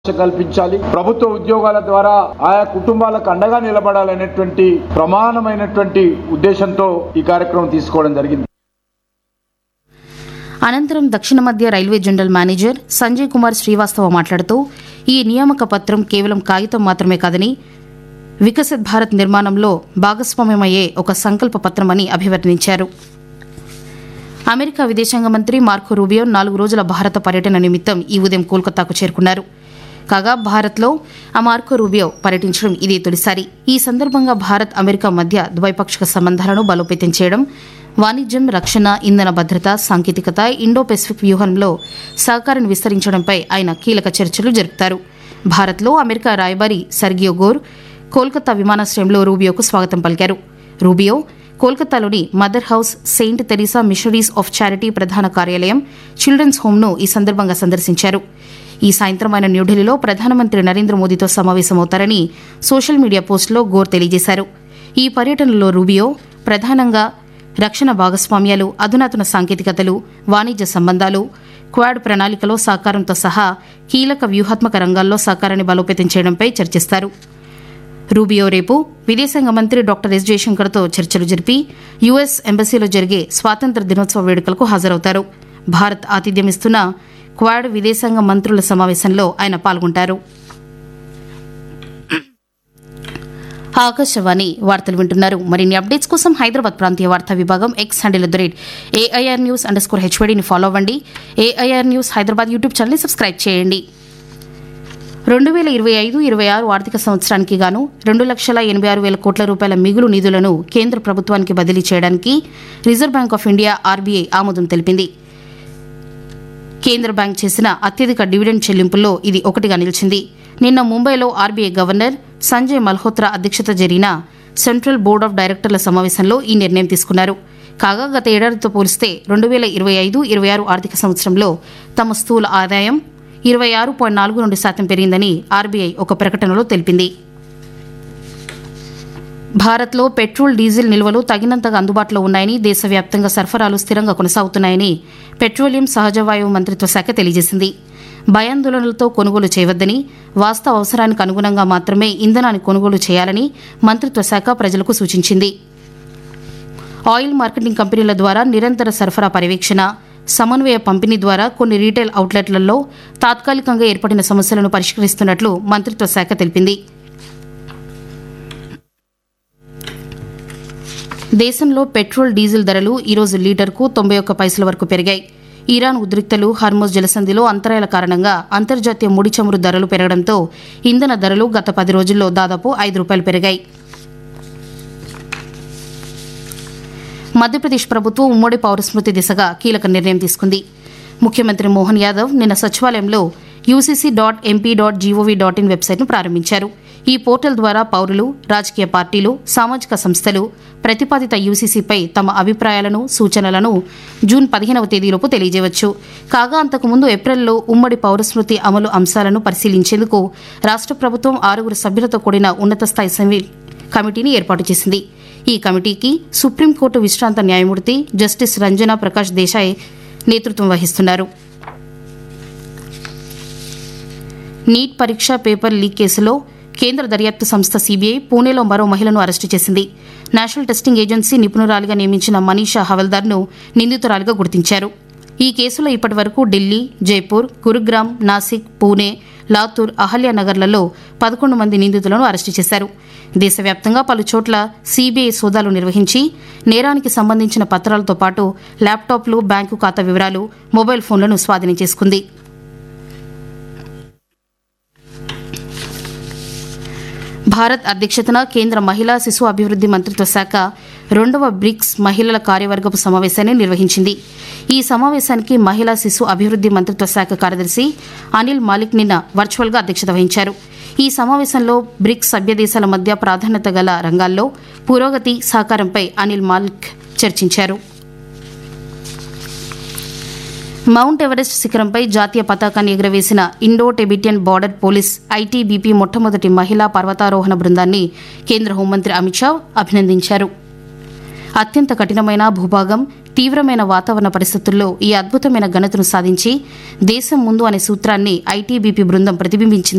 కల్పించాలి ప్రభుత్వ ఉద్యోగాల ద్వారా ఆయా కుటుంబాలకు అండగా నిలబడాలనేటువంటి ప్రమాణమైనటువంటి ఉద్దేశంతో ఈ కార్యక్రమం తీసుకోవడం జరిగింది అనంతరం దక్షిణ మధ్య railway general manager Sanjay Kumar Srivastava మాట్లాడుతూ ఈ నియామక పత్రం కేవలం కాగితం మాత్రమే కాదని వికసిత్ భారత్ నిర్మాణంలో భాగస్వామ్యమయ్యే ఒక సంకల్ప పత్రమని అభివర్ణించారు అమెరికా విదేశాంగ మంత్రి మార్కో రూబియో నాలుగు రోజుల భారత పర్యటన నిమిత్తం ఈ ఉదయం కోల్కతాకు చేరుకున్నారు కాగా భారత్లో ఆ మార్కో రూబియో పర్యటించడం ఇదే తొలిసారి ఈ సందర్భంగా భారత్ అమెరికా మధ్య ద్వైపాక్షిక సంబంధాలను బలోపేతం చేయడం వాణిజ్యం రక్షణ ఇంధన భద్రత సాంకేతికత ఇండో పెసిఫిక్ వ్యూహంలో సహకారాన్ని విస్తరించడంపై ఆయన కీలక చర్చలు జరుపుతారు భారత్లో అమెరికా రాయబారి సర్గియో గోర్ కోల్కతా విమానాశ్రయంలో రూబియోకు స్వాగతం పలికారు రూబియో కోల్కతాలోని Mother House Saint Teresa Missionaries of Charity ప్రధాన కార్యాలయం చిల్డ్రన్స్ హోమ్ను ఈ సందర్భంగా సందర్శించారు ఈ సాయంత్రం ఆయన న్యూఢిల్లీలో ప్రధానమంత్రి నరేంద్ర మోదీతో సమావేశమవుతారని సోషల్ మీడియా పోస్టులో గోర్ తెలియజేశారు ఈ పర్యటనలో రూబియో ప్రధానంగా రక్షణ భాగస్వామ్యాలు అధునాతన సాంకేతికతలు వాణిజ్య సంబంధాలు క్వాడ్ ప్రణాళికలో సహకారంతో సహా కీలక వ్యూహాత్మక రంగాల్లో సహకారాన్ని బలోపేతం చేయడంపై చర్చిస్తారు రూబియో రేపు విదేశాంగ మంత్రి డాక్టర్ ఎస్ జయశంకర్తో చర్చలు జరిపి యుఎస్ ఎంబసీలో జరిగే స్వాతంత్ర దినోత్సవ వేడుకలకు హాజరవుతారు భారత్ ఆతిథ్యమిస్తున్న క్వాడ్ విదేశాంగ మంత్రుల సమావేశంలో ఆయన పాల్గొంటారు ఆకాశవాణి వార్తలు వింటున్నారు మరిన్ని అప్డేట్స్ కోసం హైదరాబాద్ ప్రాంతీయ వార్తా విభాగం X handle at the rate AIR news underscore హెచ్వడిని ఫాలో అవ్వండి ఏఐఆర్ న్యూస్ హైదరాబాద్ యూట్యూబ్ ఛానల్ని సబ్స్క్రైబ్ చేయండి రెండు వేల ఇరవై ఐదు ఇరవై ఆరు ఆర్థిక సంవత్సరానికి గాను రెండు లక్షల ఎనభై ఆరు వేల కోట్ల రూపాయల మిగులు నిధులను కేంద్ర ప్రభుత్వానికి బదిలీ చేయడానికి Reserve Bank of India RBI ఆమోదం తెలిపింది కేంద్ర బ్యాంక్ చేసిన అత్యధిక డివిడెండ్ చెల్లింపుల్లో ఇది ఒకటిగా నిలిచింది నిన్న ముంబైలో ఆర్బీఐ గవర్నర్ సంజయ్ మల్హోత్రా అధ్యక్షత జరిగిన సెంట్రల్ బోర్డ్ ఆఫ్ డైరెక్టర్ల సమావేశంలో ఈ నిర్ణయం తీసుకున్నారు కాగా గత ఏడాదితో పోలిస్తే రెండు వేల ఇరవై ఐదు ఇరవై ఆరు ఆర్థిక సంవత్సరంలో తమ స్థూల ఆదాయం ఇరవై ఆరు పాయింట్ నాలుగు రెండు శాతం పెరిగిందని ఆర్బీఐ ఒక ప్రకటనలో తెలిపింది భారత్లో పెట్రోల్ డీజిల్ నిల్వలు తగినంతగా అందుబాటులో ఉన్నాయని దేశవ్యాప్తంగా సరఫరాలు స్థిరంగా కొనసాగుతున్నాయని పెట్రోలియం సహజవాయువు మంత్రిత్వ శాఖ తెలియజేసింది భయాందోళనలతో కొనుగోలు చేయవద్దని వాస్తవ అవసరానికి అనుగుణంగా మాత్రమే ఇంధనాన్ని కొనుగోలు చేయాలని మంత్రిత్వ శాఖ ప్రజలకు సూచించింది ఆయిల్ మార్కెటింగ్ కంపెనీల ద్వారా నిరంతర సరఫరా పర్యవేక్షణ సమన్వయ పంపిణీ ద్వారా కొన్ని రీటైల్ అవుట్లెట్లలో తాత్కాలికంగా ఏర్పడిన సమస్యలను పరిష్కరిస్తున్నట్లు మంత్రిత్వ శాఖ తెలిపింది దేశంలో పెట్రోల్ డీజిల్ ధరలు ఈరోజు లీటర్కు తొంభై ఒక్క పైసల వరకు పెరిగాయి ఇరాన్ ఉద్రిక్తలు హార్మోజ్ జలసంధిలో అంతరాయాల కారణంగా అంతర్జాతీయ ముడి చమురు ధరలు పెరగడంతో ఇంధన ధరలు గత పది రోజుల్లో దాదాపు ఐదు రూపాయలు పెరిగాయి మధ్యప్రదేశ్ ప్రభుత్వం ఉమ్మడి పౌరస్మృతి దిశగా కీలక నిర్ణయం తీసుకుంది ముఖ్యమంత్రి మోహన్ యాదవ్ నిన్న సచివాలయంలో UCC dot MP dot GOV dot in వెబ్సైట్ను ప్రారంభించారు ఈ పోర్టల్ ద్వారా పౌరులు రాజకీయ పార్టీలు సామాజిక సంస్థలు ప్రతిపాదిత యూసీసీపై తమ అభిప్రాయాలను సూచనలను జూన్ పదిహేనవ తేదీలోపు తెలియజేయవచ్చు కాగా అంతకుముందు ఏప్రిల్లో ఉమ్మడి పౌరస్మృతి అమలు అంశాలను పరిశీలించేందుకు రాష్ట్ర ప్రభుత్వం ఆరుగురు సభ్యులతో కూడిన ఉన్నత స్థాయి సమీ- కమిటీని ఏర్పాటు చేసింది ఈ కమిటీకి సుప్రీంకోర్టు విశ్రాంత న్యాయమూర్తి జస్టిస్ రంజనా ప్రకాష్ దేశాయ్ నేతృత్వం వహిస్తున్నారు నీట్ పరీక్ష పేపర్ లీక్ కేసులో కేంద్ర దర్యాప్తు సంస్థ సీబీఐ పూణేలో మరో మహిళను అరెస్టు చేసింది నేషనల్ టెస్టింగ్ ఏజెన్సీ నిపుణురాలిగా నియమించిన మనీషా హవల్దార్ను నిందితురాలిగా గుర్తించారు ఈ కేసులో ఇప్పటి వరకు ఢిల్లీ జైపూర్ గురుగ్రామ్ నాసిక్ పూణే లాతూర్ అహల్యానగర్లలో పదకొండు మంది నిందితులను అరెస్టు చేశారు దేశవ్యాప్తంగా పలు చోట్ల సీబీఐ సోదాలు నిర్వహించి నేరానికి సంబంధించిన పత్రాలతో పాటు ల్యాప్టాప్లు బ్యాంకు ఖాతా వివరాలు మొబైల్ ఫోన్లను స్వాధీనం చేసుకుంది భారత్ అధ్యక్షతన కేంద్ర మహిళా శిశు అభివృద్ది మంత్రిత్వ శాఖ రెండవ బ్రిక్స్ మహిళల కార్యవర్గపు సమావేశాన్ని నిర్వహించింది ఈ సమావేశానికి మహిళా శిశు అభివృద్ది మంత్రిత్వ శాఖ కార్యదర్శి అనిల్ మాలిక్ నిన్న వర్చువల్గా అధ్యక్షత వహించారు ఈ సమావేశంలో బ్రిక్స్ సభ్య దేశాల మధ్య ప్రాధాన్యత గల రంగాల్లో పురోగతి సహకారంపై అనిల్ మాలిక్ చర్చించారు మౌంట్ ఎవరెస్ట్ శిఖరంపై జాతీయ పతాకాన్ని ఎగురవేసిన Indo Tibetan border police ITBP మొట్టమొదటి మహిళా పర్వతారోహణ బృందాన్ని కేంద్ర హోంమంత్రి అమిత్ షా అభినందించారు అత్యంత కఠినమైన భూభాగం తీవ్రమైన వాతావరణ పరిస్థితుల్లో ఈ అద్భుతమైన ఘనతను సాధించి దేశం ముందు అనే సూత్రాన్ని ఐటీబీపీ బృందం ప్రతిబింబించింది